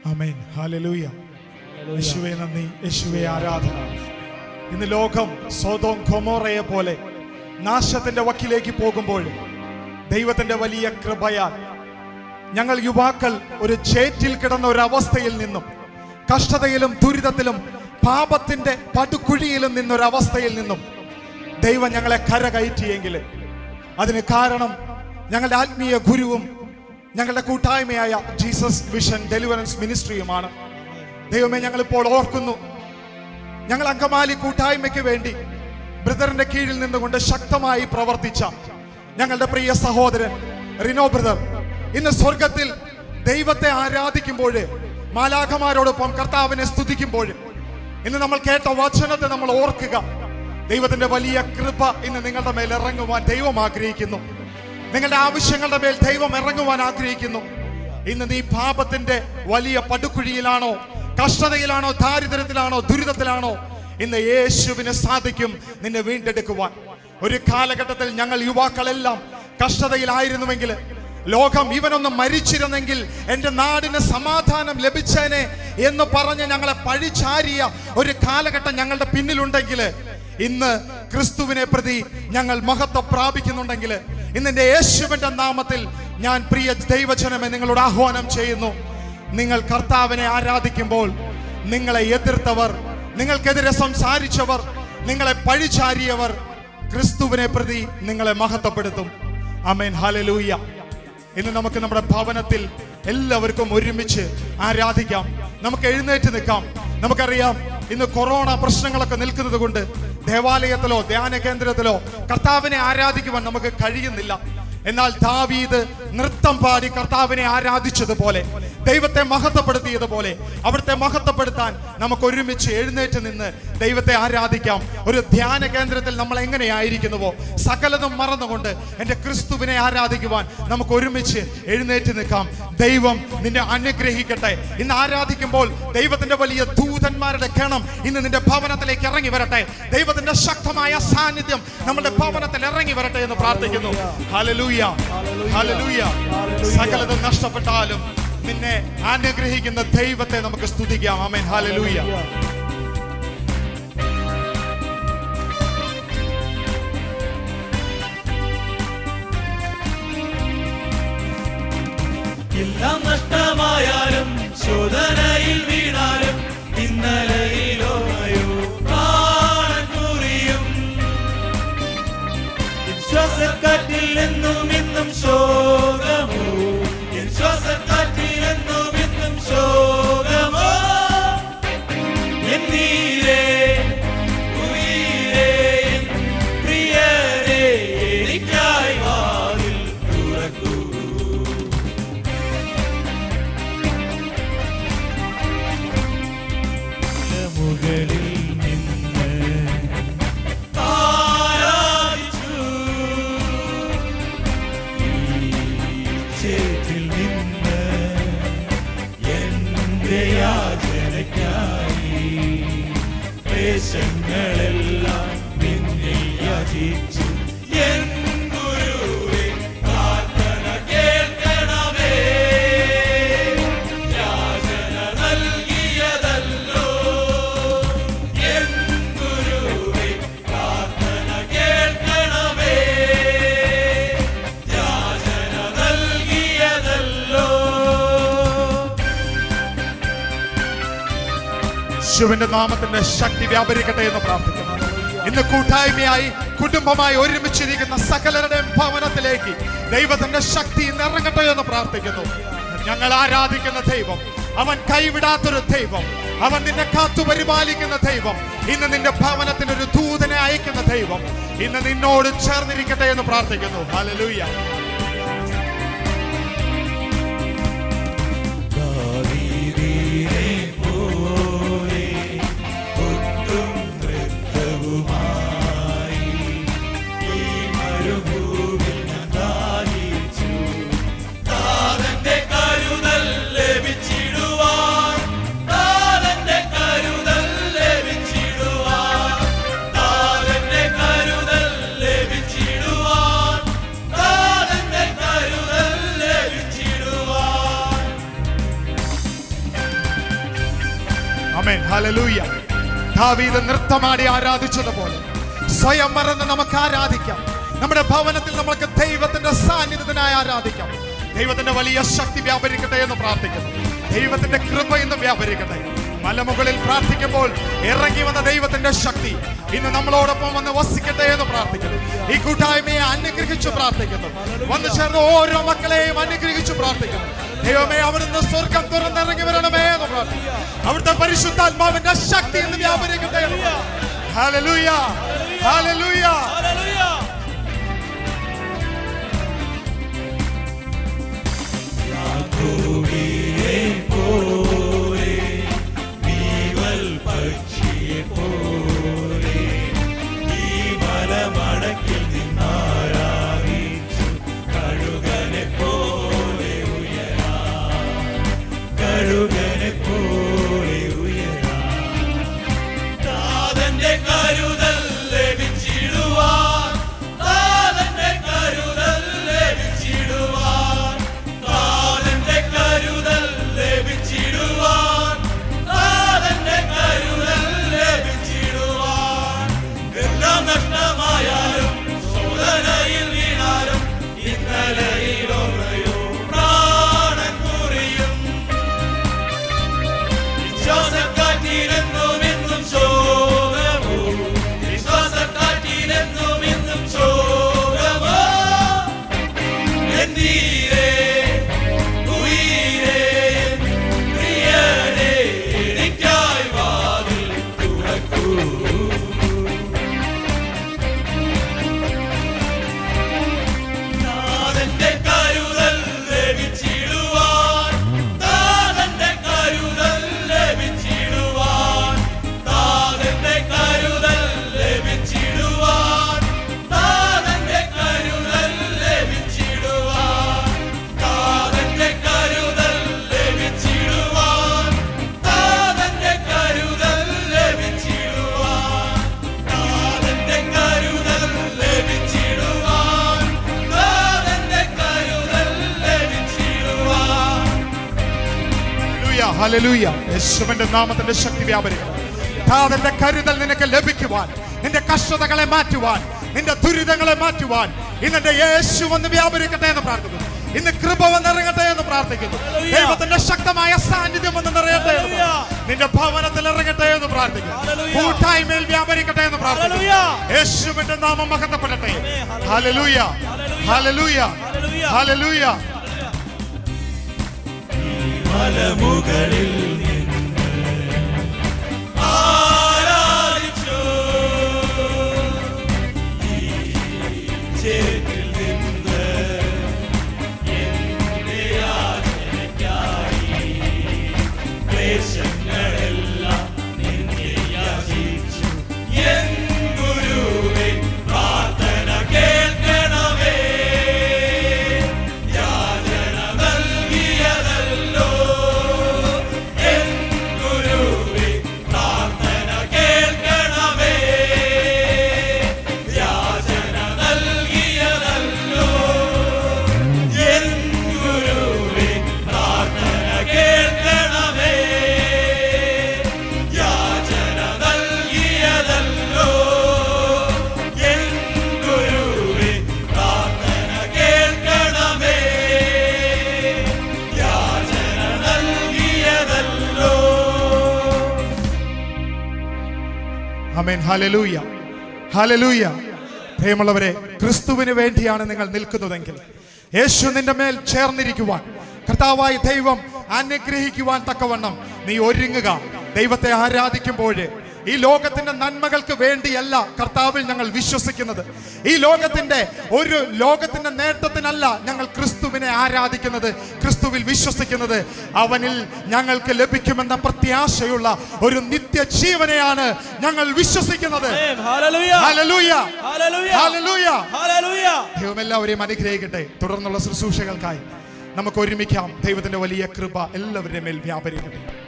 ആമേൻ hallelujah യേശുവെ നന്ദി യേശുവെ ആരാധന ഇന്ന് ലോകം സോതോം ഖൊമോറയെ പോലെ നാശത്തിന്റെ വക്കിലേക്ക് പോകുമ്പോൾ ദൈവത്തിന്റെ വലിയ കൃപയാൽ ഞങ്ങൾ യുവാക്കൾ ഒരു ചേറ്റിൽ കിടന്ന ഒരു അവസ്ഥയിൽ നിന്നും കഷ്ടതയിലും ദുരിതത്തിലും പാപത്തിന്റെ പടുകുഴിയിലും നിന്നൊരവസ്ഥയിൽ നിന്നും ദൈവം ഞങ്ങളെ കരകയറ്റിയെങ്കിൽ അതിന് കാരണം ഞങ്ങളുടെ ആത്മീയ ഗുരുവും ഞങ്ങളുടെ കൂട്ടായ്മയായ ജീസസ് വിഷൻ ഡെലിവറൻസ് മിനിസ്ട്രിയുമാണ് ദൈവമേ ഞങ്ങൾ ഇപ്പോൾ ഓർക്കുന്നു ഞങ്ങൾ അങ്കമാലി കൂട്ടായ്മയ്ക്ക് വേണ്ടി ബ്രദറിന്റെ കീഴിൽ നിന്നുകൊണ്ട് ശക്തമായി പ്രവർത്തിച്ച ഞങ്ങളുടെ പ്രിയ സഹോദരൻ റിനോ ബ്രദർ ഇന്ന് സ്വർഗത്തിൽ ദൈവത്തെ ആരാധിക്കുമ്പോൾ മാലാഖമാരോടൊപ്പം കർത്താവിനെ സ്തുതിക്കുമ്പോൾ ഇന്ന് നമ്മൾ കേട്ട വചനത്തെ നമ്മൾ ഓർക്കുക ദൈവത്തിന്റെ വലിയ കൃപ ഇന്ന് നിങ്ങളുടെ മേൽ ഇറങ്ങുവാൻ ദൈവം ആഗ്രഹിക്കുന്നു നിങ്ങളുടെ ആവശ്യങ്ങളുടെ മേൽ ദൈവം ഇറങ്ങുവാൻ ആഗ്രഹിക്കുന്നു ഇന്ന് നീ പാപത്തിന്റെ വലിയ പടുക്കുഴിയിലാണോ കഷ്ടതയിലാണോ ദാരിദ്ര്യത്തിലാണോ ദുരിതത്തിലാണോ ഇന്ന് യേശുവിന് സാധിക്കും നിന്നെ വീണ്ടെടുക്കുവാൻ ഒരു കാലഘട്ടത്തിൽ ഞങ്ങൾ യുവാക്കളെല്ലാം കഷ്ടതയിലായിരുന്നുവെങ്കിൽ ലോകം ഇവനൊന്ന് മരിച്ചിരുന്നെങ്കിൽ എൻ്റെ നാടിന് സമാധാനം ലഭിച്ചേനെ എന്ന് പറഞ്ഞ് ഞങ്ങളെ പഴിചാരിയ ഒരു കാലഘട്ടം ഞങ്ങളുടെ പിന്നിലുണ്ടെങ്കിൽ ഇന്ന് ക്രിസ്തുവിനെ പ്രതി ഞങ്ങൾ മഹത്വം പ്രാപിക്കുന്നുണ്ടെങ്കിൽ ഇന്ന് എൻ്റെ യേശുവിൻ്റെ നാമത്തിൽ ഞാൻ പ്രിയ ദൈവജനമെ നിങ്ങളോട് ആഹ്വാനം ചെയ്യുന്നു നിങ്ങൾ കർത്താവിനെ ആരാധിക്കുമ്പോൾ നിങ്ങളെ എതിർത്തവർ നിങ്ങൾക്കെതിരെ സംസാരിച്ചവർ നിങ്ങളെ പഴിചാരിയവർ ക്രിസ്തുവിനെ പ്രതി നിങ്ങളെ മഹത്വപ്പെടുത്തും അമേൻ ഹലലൂയ ഇന്ന് നമുക്ക് നമ്മുടെ ഭവനത്തിൽ എല്ലാവർക്കും ഒരുമിച്ച് ആരാധിക്കാം നമുക്ക് എഴുന്നേറ്റ് നിൽക്കാം നമുക്കറിയാം ഇന്ന് കൊറോണ പ്രശ്നങ്ങളൊക്കെ നിൽക്കുന്നത് കൊണ്ട് ദേവാലയത്തിലോ ധ്യാന കേന്ദ്രത്തിലോ കർത്താവിനെ ആരാധിക്കുവാൻ നമുക്ക് കഴിയുന്നില്ല എന്നാൽ ദാവീദ് നൃത്തം പാടി കർത്താവിനെ ആരാധിച്ചതുപോലെ ദൈവത്തെ മഹത്വപ്പെടുത്തിയതുപോലെ അവിടുത്തെ മഹത്വപ്പെടുത്താൻ നമുക്ക് ഒരുമിച്ച് എഴുന്നേറ്റ് നിന്ന് ദൈവത്തെ ആരാധിക്കാം ഒരു ധ്യാന കേന്ദ്രത്തിൽ നമ്മൾ എങ്ങനെയായിരിക്കുന്നുവോ സകലതും മറന്നുകൊണ്ട് എൻ്റെ ക്രിസ്തുവിനെ ആരാധിക്കുവാൻ നമുക്ക് ഒരുമിച്ച് എഴുന്നേറ്റ് നിൽക്കാം ദൈവം നിന്നെ അനുഗ്രഹിക്കട്ടെ ഇന്ന് ആരാധിക്കുമ്പോൾ ദൈവത്തിന്റെ വലിയ ദൂതന്മാരുടെ ഗണം ഇന്ന് നിന്റെ ഭവനത്തിലേക്ക് ഇറങ്ങി വരട്ടെ ദൈവത്തിന്റെ ശക്തമായ സാന്നിധ്യം നമ്മുടെ ഭവനത്തിൽ ഇറങ്ങി വരട്ടെ എന്ന് പ്രാർത്ഥിക്കുന്നു ഹലലൂയ ഹലലൂയ സകലതും നഷ്ടപ്പെട്ടാലും നിന്നെ അനുഗ്രഹിക്കുന്ന ദൈവത്തെ നമുക്ക് സ്തുതിക്കാം ആമേൻ ഹലലൂയ എല്ലാം നഷ്ടമായാലും ശോധനയിൽ വീണാലും ഇന്നലയിലോയോ കാണാൻ കുറിയും എൻ ശ്വാസക്കാറ്റിൽ എന്നും ഇന്നും ശോകമോ എൻ ശ്വാസക്കാറ്റിൽ എന്നും ഇന്നും ശോകമോ എന്നീരേ ഉയിരേ എൻ പ്രിയരേ എനിക്കായി വാതിൽ തുറക്കൂ മുകളിൽ നിന്ന് ആരാധിച്ചു ഈ ചേറ്റിൽ നിന്ന് എന്റെ യാചനയ്ക്കായി ക്ലേശങ്ങളെല്ലാം നിന്നെ യാചിച്ചു എൻ ഗുരുവേ പ്രാർത്ഥന കേൾക്കണമേ യാചന നൽകിയതല്ലോ എൻ ഗുരുവേ പ്രാർത്ഥന കേൾക്കണമേ യാചന നൽകിയതല്ലോ യേശുവിന്റെ നാമത്തിന്റെ ശക്തി വ്യാപരിക്കട്ടെ എന്ന് പ്രാർത്ഥിക്കുന്നു ഇന്ന് കൂട്ടായ്മയായി കുടുംബമായി ഒരുമിച്ചിരിക്കുന്ന സകലരുടെയും ഭവനത്തിലേക്ക് ദൈവത്തിന്റെ ശക്തി ഇന്ന് ഇറങ്ങട്ടെ എന്ന് പ്രാർത്ഥിക്കുന്നു ഞങ്ങൾ ആരാധിക്കുന്ന ദൈവം അവൻ കൈവിടാത്തൊരു ദൈവം അവൻ നിന്നെ കാത്തു പരിപാലിക്കുന്ന ദൈവം ഇന്ന് നിന്റെ ഭവനത്തിൽ ഒരു ദൂതനെ അയക്കുന്ന ദൈവം ഇന്ന് നിന്നോട് ചേർന്നിരിക്കട്ടെ എന്ന് പ്രാർത്ഥിക്കുന്നു ഹല്ലേലൂയ ദാവീദിനെ പോലെ ഒട്ടും നൃത്തവുമായി ഈ മരുഭൂമിൽ ഞാൻ ദാഹിച്ചു. താതന്റെ കരുതൽ ലഭിച്ചിടുവാൻ, താതന്റെ കരുതൽ ലഭിച്ചിടുവാൻ, താതന്റെ കരുതൽ ലഭിച്ചിടുവാൻ, താതന്റെ ആമേൻ ഹല്ലേലൂയ ദാവീദ് നൃത്തമാടി ആരാധിച്ചതുപോലെ സ്വയം മറന്ന് നമുക്ക് ആരാധിക്കാം നമ്മുടെ ഭവനത്തിൽ നമുക്ക് ദൈവത്തിന്റെ സാന്നിധ്യത്തിനായി ആരാധിക്കാം ദൈവത്തിന്റെ വലിയ ശക്തി വ്യാപരിക്കട്ടെ എന്ന് പ്രാർത്ഥിക്കുന്നു ദൈവത്തിന്റെ കൃപ ഇന്ന് വ്യാപരിക്കട്ടെ മലമുകളിൽ പ്രാർത്ഥിക്കുമ്പോൾ ഇറങ്ങി വന്ന ദൈവത്തിന്റെ ശക്തി ഇന്ന് നമ്മളോടൊപ്പം വന്ന് വസിക്കട്ടെ എന്ന് പ്രാർത്ഥിക്കുന്നു ഈ കൂട്ടായ്മയെ അനുഗ്രഹിച്ചു പ്രാർത്ഥിക്കുന്നു വന്നു ചേർന്ന് ഓരോ മക്കളെയും അനുഗ്രഹിച്ചു പ്രാർത്ഥിക്കുന്നു ദൈവമേ അവിടുന്ന് സ്വർഗം തുറന്നിറങ്ങി വരണമേ എന്ന് പ്രാർത്ഥിക്കുന്നു അവിടുത്തെ പരിശുദ്ധാത്മാവിന്റെ ശക്തി ഇന്ന് വ്യാപരിക്കട്ടെ എന്ന് പ്രാർത്ഥിക്കുന്നു. ഹല്ലേലൂയ ഹല്ലേലൂയ Hallelujah. പക്ഷിയെ പോലെ ഈ മലമടക്കിൽ നിന്നാരാധിച്ചു കഴുകനെ പോലെ ഉയരാ കഴുകനെ പോലെ ഉയരാ താതന്റെ കരുതൽ ലഭിച്ചിടുവാൻ താതന്റെ കരുതൽ ലഭിച്ചിടുവാൻ താതന്റെ കരുതൽ ലഭിച്ചിടുവാൻ താതന്റെ കരുതൽ ലഭിച്ചിടുവാൻ എല്ലാം നഷ്ടമായാലും ശോധനയിൽ വീണാലും ഇന്നലെയിലൊറയോ പ്രാണൻ കുറിയും വിശ്വാസക്കാറ്റിലെന്നും എന്നും ശോകമോ വിശ്വാസക്കാറ്റിലെന്നും എന്നും ശോകമോ എന്നീരേ ഉയരേ പ്രിയരേ എനിക്കായി വാതിൽ തുറക്കൂ താതന്റെ കരുതൽ ലഭിച്ചിടുവാൻ താതന്റെ കരുതൽ ലഭിച്ചിടുവാൻ താതന്റെ കരുതൽ ലഭിച്ചിടുവാൻ താതന്റെ കരുതൽ ലഭിച്ചിടുവാൻ താതന്റെ കരുതൽ ലഭിച്ചിടുവാൻ താതന്റെ കരുതൽ ലഭിച്ചിടുവാൻ താതന്റെ കരുതൽ ലഭിച്ചിടുവാൻ താതന്റെ കരുതൽ ലഭിച്ചിടുവാൻ ഹല്ലേലൂയ, ഹല്ലേലൂയ. യേശുവിന്റെ നാമത്തിന്റെ ശക്തി വ്യാപരിക്കണം താതന്റെ കരുതൽ നിനക്ക് ലഭിക്കുവാൻ നിന്റെ കഷ്ടതകളെ മാറ്റുവാൻ നിന്റെ ദുരിതങ്ങളെ മാറ്റുവാൻ ഇന്നെ യേശു വന്ന് വ്യാപരിക്കട്ടെ എന്ന് പ്രാർത്ഥിക്കുന്നു ഇന്ന് കൃപ വന്നിറങ്ങട്ടെ എന്ന് പ്രാർത്ഥിക്കുന്നു ഹല്ലേലൂയ. ദൈവത്തിന്റെ ശക്തമായ സാന്നിധ്യം വന്ന് നിറയട്ടെ എന്ന് ഹല്ലേലൂയ. പ്രാർത്ഥിക്കുന്നു. നിന്റെ ഭവനത്തിൽ ഇറങ്ങട്ടെ എന്ന് പ്രാർത്ഥിക്കുന്നു ഹല്ലേലൂയ. കൂട്ടായ്മയിൽ വ്യാപരിക്കട്ടെ എന്ന് പ്രാർത്ഥിക്കുന്നു ഹല്ലേലൂയ. യേശുവിന്റെ നാമം മഹത്വപ്പെടട്ടെ ഹല്ലേലൂയ. ഹല്ലേലൂയ ഹല്ലേലൂയ ഹല്ലേലൂയ. ഹല്ലേലൂയ മലമുകളിൽ നിന്ന് ആരാധിച്ചു ഈ ചേറ്റിൽ നിന്ന് എന്റെ യാചനയ്ക്കായി ക്ലേശങ്ങളെല്ലാം നിന്നെ യാചിച്ചു എൻ ഗുരുവേ പ്രാർത്ഥന കേൾക്കണമേ യാചന നൽകിയതല്ലോ എൻ ഗുരുവേ പ്രാർത്ഥന കേൾക്കണമേ യാചന നൽകിയതല്ലോ എൻ ഗുരുവേ പ്രാർത്ഥന കേൾക്കണമേ യാചന നൽകിയതല്ലോ എൻ ഗുരുവേ പ്രാർത്ഥന കേൾക്കണമേ യാചന നൽകിയതല്ലോ അമേൻ ഹല്ലേലൂയ ഹല്ലേലൂയ പ്രിയമുള്ളവരെ ക്രിസ്തുവിന് വേണ്ടിയാണ് നിങ്ങൾ നിൽക്കുന്നതെങ്കിൽ യേശു നിന്റെ മേൽ ചേർന്നിരിക്കുവാൻ കർത്താവായ ദൈവം അനുഗ്രഹിക്കുവാൻ തക്കവണ്ണം നീ ഒരുങ്ങുക ദൈവത്തെ ആരാധിക്കുമ്പോൾ ഈ ലോകത്തിന്റെ നന്മകൾക്ക് വേണ്ടിയല്ല കർത്താവിൽ ഞങ്ങൾ വിശ്വസിക്കുന്നത് ഈ ലോകത്തിന്റെ ഒരു ലോകത്തിന്റെ നേട്ടത്തിനല്ല ഞങ്ങൾ ക്രിസ്തുവിനെ ആരാധിക്കുന്നത് ക്രിസ്തുവിൽ വിശ്വസിക്കുന്നത് അവനിൽ ഞങ്ങൾക്ക് ലഭിക്കുമെന്ന പ്രത്യാശയുള്ള ഒരു നിത്യജീവനെയാണ് ഞങ്ങൾ വിശ്വസിക്കുന്നത് Hallelujah. ഹല്ലേലൂയ Hallelujah. ഹല്ലേലൂയ Hallelujah. ദൈവം എല്ലാവരെയും അനുഗ്രഹിക്കട്ടെ തുടർന്നുള്ള ശുശ്രൂഷകൾക്കായി നമുക്ക് ഒരുമിക്കാം ദൈവത്തിന്റെ വലിയ കൃപ എല്ലാവരുടെയും മേൽ വ്യാപരിക്കട്ടെ